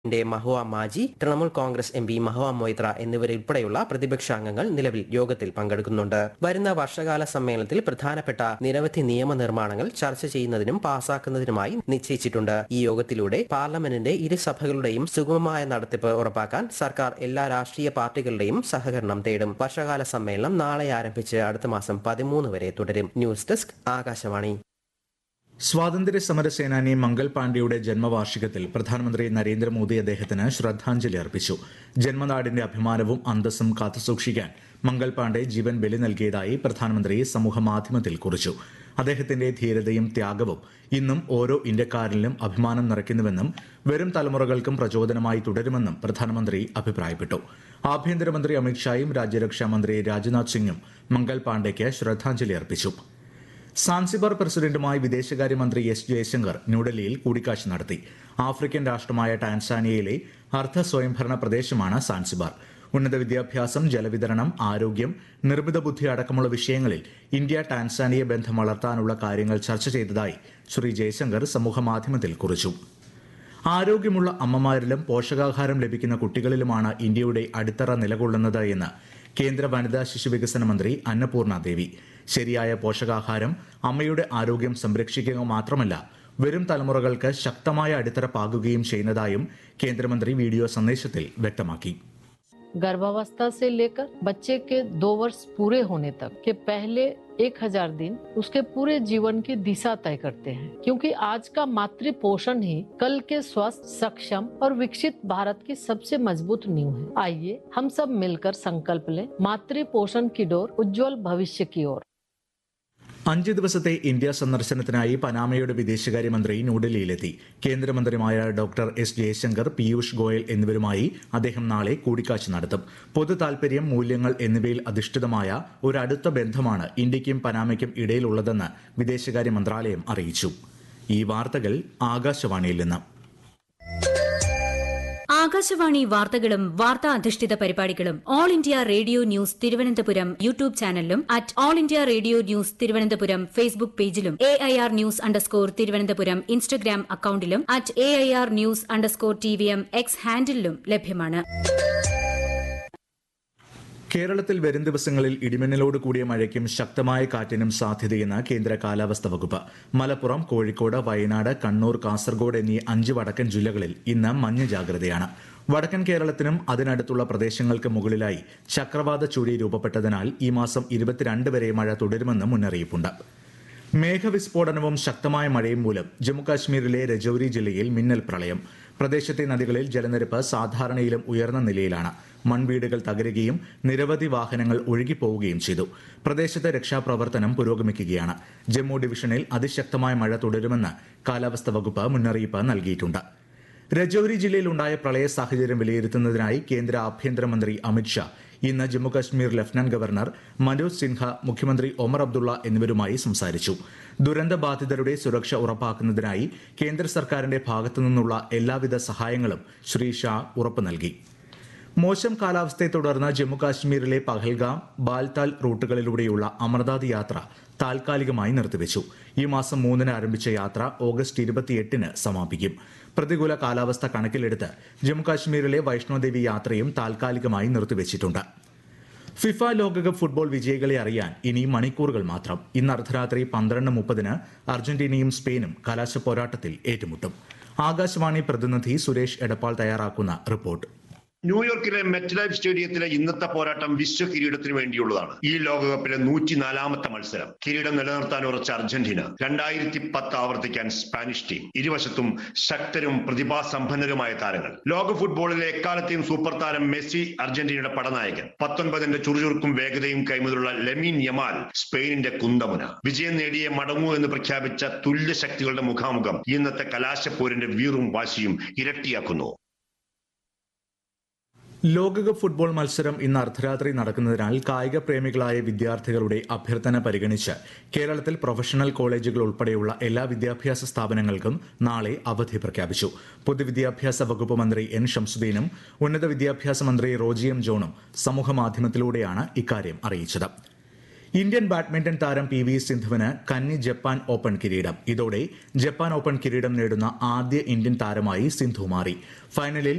ന്റെ Mahua Maji Trinamool Congress M P Mahua Moitra എന്നിവരുൾപ്പെടെയുള്ള പ്രതിപക്ഷാംഗങ്ങൾ നിലവിൽ യോഗത്തിൽ പങ്കെടുക്കുന്നുണ്ട് വരുന്ന വർഷകാല സമ്മേളനത്തിൽ പ്രധാനപ്പെട്ട നിരവധി നിയമനിർമ്മാണങ്ങൾ ചർച്ച ചെയ്യുന്നതിനും പാസാക്കുന്നതിനുമായി നിശ്ചയിച്ചിട്ടുണ്ട് ഈ യോഗത്തിലൂടെ പാർലമെന്റിന്റെ ഇരുസഭകളുടെയും സുഗമമായ നടത്തിപ്പ് ഉറപ്പാക്കാൻ സർക്കാർ എല്ലാ രാഷ്ട്രീയ പാർട്ടികളുടെയും സഹകരണം തേടും വർഷകാല സമ്മേളനം നാളെ ആരംഭിച്ച് അടുത്ത മാസം പതിമൂന്ന് വരെ തുടരും ന്യൂസ് ഡെസ്ക് ആകാശവാണി സ്വാതന്ത്ര്യ സമര സേനാനി മംഗൾ പാണ്ഡെയുടെ ജന്മവാർഷികത്തിൽ പ്രധാനമന്ത്രി നരേന്ദ്രമോദി അദ്ദേഹത്തിന് ശ്രദ്ധാഞ്ജലി അർപ്പിച്ചു ജന്മനാടിന്റെ അഭിമാനവും അന്തസ്സും കാത്തുസൂക്ഷിക്കാൻ മംഗൾ പാണ്ഡെ ജീവൻ ബലി നൽകിയതായി പ്രധാനമന്ത്രി സമൂഹമാധ്യമത്തിൽ കുറിച്ചു അദ്ദേഹത്തിന്റെ ധീരതയും ത്യാഗവും ഇന്നും ഓരോ ഇന്ത്യക്കാരനിലും അഭിമാനം നിറയ്ക്കുന്നുവെന്നും വരും തലമുറകൾക്കും പ്രചോദനമായി തുടരുമെന്നും പ്രധാനമന്ത്രി അഭിപ്രായപ്പെട്ടു ആഭ്യന്തരമന്ത്രി അമിത്ഷായും രാജ്യരക്ഷാ മന്ത്രി രാജ്നാഥ് സിംഗും മംഗൾ പാണ്ഡെയ്ക്ക് ശ്രദ്ധാഞ്ജലി അർപ്പിച്ചു സാൻസിബാർ പ്രസിഡന്റുമായി വിദേശകാര്യമന്ത്രി എസ് ജയശങ്കർ ന്യൂഡൽഹിയിൽ കൂടിക്കാഴ്ച നടത്തി ആഫ്രിക്കൻ രാഷ്ട്രമായ ടാൻസാനിയയിലെ അർദ്ധ സ്വയംഭരണ പ്രദേശമാണ് സാൻസിബാർ ഉന്നത വിദ്യാഭ്യാസം ജലവിതരണം ആരോഗ്യം നിർമ്മിത ബുദ്ധി അടക്കമുള്ള വിഷയങ്ങളിൽ ഇന്ത്യ ടാൻസാനിയ ബന്ധം വളർത്താനുള്ള കാര്യങ്ങൾ ചർച്ച ചെയ്തതായി ശ്രീ ജയശങ്കർ സമൂഹമാധ്യമത്തിൽ കുറിച്ചു ആരോഗ്യമുള്ള അമ്മമാരിലും പോഷകാഹാരം ലഭിക്കുന്ന കുട്ടികളിലുമാണ് ഇന്ത്യയുടെ അടിത്തറ നിലകൊള്ളുന്നത് എന്ന് കേന്ദ്ര വനിതാ ശിശു വികസന മന്ത്രി അന്നപൂർണ ദേവി ശരിയായ പോഷകാഹാരം അമ്മയുടെ ആരോഗ്യം സംരക്ഷിക്കുക മാത്രമല്ല വരും തലമുറകൾക്ക് ശക്തമായ അടിത്തറ പാകുകയും ചെയ്യുന്നതായും കേന്ദ്രമന്ത്രി വീഡിയോ സന്ദേശത്തിൽ വ്യക്തമാക്കി गर्भावस्था से लेकर बच्चे के दो वर्ष पूरे होने तक के पहले एक हजार दिन उसके पूरे जीवन की दिशा तय करते हैं क्योंकि आज का मातृ पोषण ही कल के स्वस्थ सक्षम और विकसित भारत की सबसे मजबूत नींव है आइए हम सब मिलकर संकल्प लें मातृ पोषण की डोर उज्जवल भविष्य की ओर അഞ്ച് ദിവസത്തെ ഇന്ത്യ സന്ദർശനത്തിനായി പനാമയുടെ വിദേശകാര്യമന്ത്രി ന്യൂഡൽഹിയിലെത്തി കേന്ദ്രമന്ത്രിമാരായ ഡോക്ടർ എസ് ജയശങ്കർ പീയൂഷ് ഗോയൽ എന്നിവരുമായി അദ്ദേഹം നാളെ കൂടിക്കാഴ്ച നടത്തും പൊതു താൽപര്യം മൂല്യങ്ങൾ എന്നിവയിൽ അധിഷ്ഠിതമായ ഒരു അടുത്ത ബന്ധമാണ് ഇന്ത്യയ്ക്കും പനാമയ്ക്കും ഇടയിലുള്ളതെന്ന് വിദേശകാര്യ മന്ത്രാലയം അറിയിച്ചു ഈ വാർത്തകൾ ആകാശവാണിയിൽ നിന്ന് ആകാശവാണി വാർത്തകളും വാർത്താ അധിഷ്ഠിത പരിപാടികളും All India Radio news Thiruvananthapuram YouTube ചാനലിലും at All India Radio news Thiruvananthapuram Facebook പേജിലും A I R news underscore Thiruvananthapuram Instagram അക്കൌണ്ടിലും at A I R news underscore T V M X ഹാൻഡിലും ലഭ്യമാണ് കേരളത്തിൽ വരും ദിവസങ്ങളിൽ ഇടിമിന്നലോട് കൂടിയ മഴയ്ക്കും ശക്തമായ കാറ്റിനും സാധ്യതയെന്ന് കേന്ദ്ര കാലാവസ്ഥാ വകുപ്പ് മലപ്പുറം കോഴിക്കോട് വയനാട് കണ്ണൂർ കാസർഗോഡ് എന്നീ അഞ്ച് വടക്കൻ ജില്ലകളിൽ ഇന്ന് മഞ്ഞ ജാഗ്രതയാണ് വടക്കൻ കേരളത്തിനും അതിനടുത്തുള്ള പ്രദേശങ്ങൾക്ക് മുകളിലായി ചക്രവാത ചുഴി രൂപപ്പെട്ടതിനാൽ ഈ മാസം ഇരുപത്തിരണ്ട് വരെ മഴ തുടരുമെന്ന് മുന്നറിയിപ്പുണ്ട് മേഘവിസ്ഫോടനവും ശക്തമായ മഴയും മൂലം ജമ്മുകാശ്മീരിലെ രജൌരി ജില്ലയിൽ മിന്നൽ പ്രളയം പ്രദേശത്തെ നദികളിൽ ജലനിരപ്പ് സാധാരണയിലും ഉയർന്ന നിലയിലാണ് മൺവീടുകൾ തകരുകയും നിരവധി വാഹനങ്ങൾ ഒഴുകിപ്പോവുകയും ചെയ്തു പ്രദേശത്ത് രക്ഷാപ്രവർത്തനം പുരോഗമിക്കുകയാണ് ജമ്മു ഡിവിഷനിൽ അതിശക്തമായ മഴ തുടരുമെന്ന് കാലാവസ്ഥാ വകുപ്പ് മുന്നറിയിപ്പ് നൽകിയിട്ടുണ്ട് രജൌരി ജില്ലയിൽ ഉണ്ടായ പ്രളയ സാഹചര്യം വിലയിരുത്തുന്നതിനായി കേന്ദ്ര ആഭ്യന്തരമന്ത്രി അമിത്ഷാ ഇന്ന് ജമ്മുകശ്മീർ ലഫ്റ്റനന്റ് ഗവർണർ മനോജ് സിൻഹ മുഖ്യമന്ത്രി ഒമർ അബ്ദുള്ള എന്നിവരുമായി സംസാരിച്ചു ദുരന്ത ബാധിതരുടെ സുരക്ഷ ഉറപ്പാക്കുന്നതിനായി കേന്ദ്ര സർക്കാരിന്റെ ഭാഗത്തുനിന്നുള്ള എല്ലാവിധ സഹായങ്ങളും ശ്രീ ഷാ ഉറപ്പു നൽകി മോശം കാലാവസ്ഥയെ തുടർന്ന് ജമ്മുകാശ്മീരിലെ പഹൽഗാം ബാൽതാൽ റൂട്ടുകളിലൂടെയുള്ള അമർനാഥ് യാത്ര താൽക്കാലികമായി നിർത്തിവെച്ചു ഈ മാസം മൂന്നിന് ആരംഭിച്ച യാത്ര ഓഗസ്റ്റ് ഇരുപത്തിയെട്ടിന് സമാപിക്കും പ്രതികൂല കാലാവസ്ഥ കണക്കിലെടുത്ത് ജമ്മുകാശ്മീരിലെ വൈഷ്ണോദേവി യാത്രയും താൽക്കാലികമായി നിർത്തിവെച്ചിട്ടുണ്ട് ഫിഫ ലോകകപ്പ് ഫുട്ബോൾ വിജയികളെ അറിയാൻ ഇനി മണിക്കൂറുകൾ മാത്രം ഇന്ന് അർദ്ധരാത്രി പന്ത്രണ്ട് മുപ്പതിന് അർജന്റീനയും സ്പെയിനും കലാശ പോരാട്ടത്തിൽ ഏറ്റുമുട്ടും ആകാശവാണി പ്രതിനിധി സുരേഷ് എടപ്പാൾ തയ്യാറാക്കുന്ന റിപ്പോർട്ട് ന്യൂയോർക്കിലെ മെറ്റ് ലൈഫ് സ്റ്റേഡിയത്തിലെ ഇന്നത്തെ പോരാട്ടം വിശ്വ കിരീടത്തിന് വേണ്ടിയുള്ളതാണ് ഈ ലോകകപ്പിലെ നൂറ്റിനാലാമത്തെ മത്സരം കിരീടം നിലനിർത്താൻ ഉറച്ച അർജന്റീന രണ്ടായിരത്തി പത്ത് ആവർത്തിക്കാൻ സ്പാനിഷ് ടീം ഇരുവശത്തും ശക്തരും പ്രതിഭാസമ്പന്നരുമായ താരങ്ങൾ ലോക ഫുട്ബോളിലെ എക്കാലത്തെയും സൂപ്പർ താരം മെസ്സി അർജന്റീനയുടെ പടനായകൻ പത്തൊൻപതിന്റെ ചുറുചുറുക്കും വേഗതയും കൈമുതലുള്ള ലെമിൻ യമാൽ സ്പെയിനിന്റെ കുന്തമുന വിജയം നേടിയ മടങ്ങൂ എന്ന് പ്രഖ്യാപിച്ച തുല്യ ശക്തികളുടെ മുഖാമുഖം ഇന്നത്തെ കലാശപ്പോരിന്റെ വീറും വാശിയും ഇരട്ടിയാക്കുന്നു ലോകകപ്പ് ഫുട്ബോൾ മത്സരം ഇന്ന് അർദ്ധരാത്രി നടക്കുന്നതിനാൽ കായിക പ്രേമികളായ വിദ്യാർത്ഥികളുടെ അഭ്യർത്ഥന പരിഗണിച്ച് കേരളത്തിൽ പ്രൊഫഷണൽ കോളേജുകൾ ഉൾപ്പെടെയുള്ള എല്ലാ വിദ്യാഭ്യാസ സ്ഥാപനങ്ങൾക്കും നാളെ അവധി പ്രഖ്യാപിച്ചു പൊതുവിദ്യാഭ്യാസ വകുപ്പ് മന്ത്രി എൻ ഷംസുദ്ദീനും ഉന്നത വിദ്യാഭ്യാസ മന്ത്രി റോജി എം ജോണും സമൂഹമാധ്യമത്തിലൂടെയാണ് ഇക്കാര്യം അറിയിച്ചത് ഇന്ത്യൻ ബാഡ്മിന്റൺ താരം പി വി സിന്ധുവിന് കന്നി ജപ്പാൻ ഓപ്പൺ കിരീടം ഇതോടെ ജപ്പാൻ ഓപ്പൺ കിരീടം നേടുന്ന ആദ്യ ഇന്ത്യൻ താരമായി സിന്ധു മാറി ഫൈനലിൽ